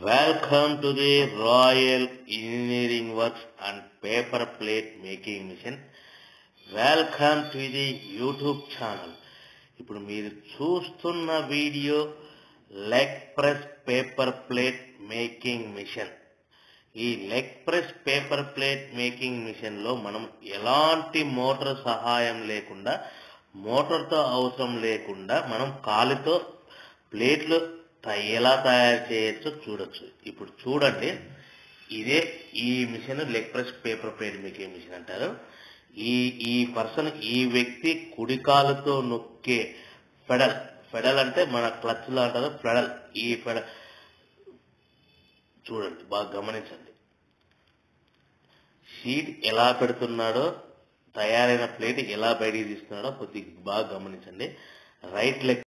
Welcome to the Royal Engineering Works and Paper Plate Making Mission. Welcome to the YouTube channel ఇప్పుడు మీరు చూస్తున్న video leg press paper plate making machine ఈ leg press paper plate making machine లో మనం ఎలాంటి motor సహాయం లేకుండా మోటార్తో అవసరం లేకుండా మనం కాలుతో ప్లేట్లు త- ఎలా తయారు చేయొచ్చో చూడొచ్చు ఇప్పుడు చూడండి ఇదే ఈ machine leg press paper plate making machine అంటారు ఈ ఈ పర్సన్ ఈ వ్యక్తి కుడి కాలుతో నొక్కే ఫెడల్ ఫెడల్ అంటే మన క్లచ్ లో అంటారు ఫెడల్ ఈ ఫెడల్ చూడండి బాగా గమనించండి షీట్ ఎలా పెడుతున్నాడో తయారైన ప్లేట్ ఎలా బయటికి తీస్తున్నాడో కొద్దిగా బాగా గమనించండి రైట్ లెగ్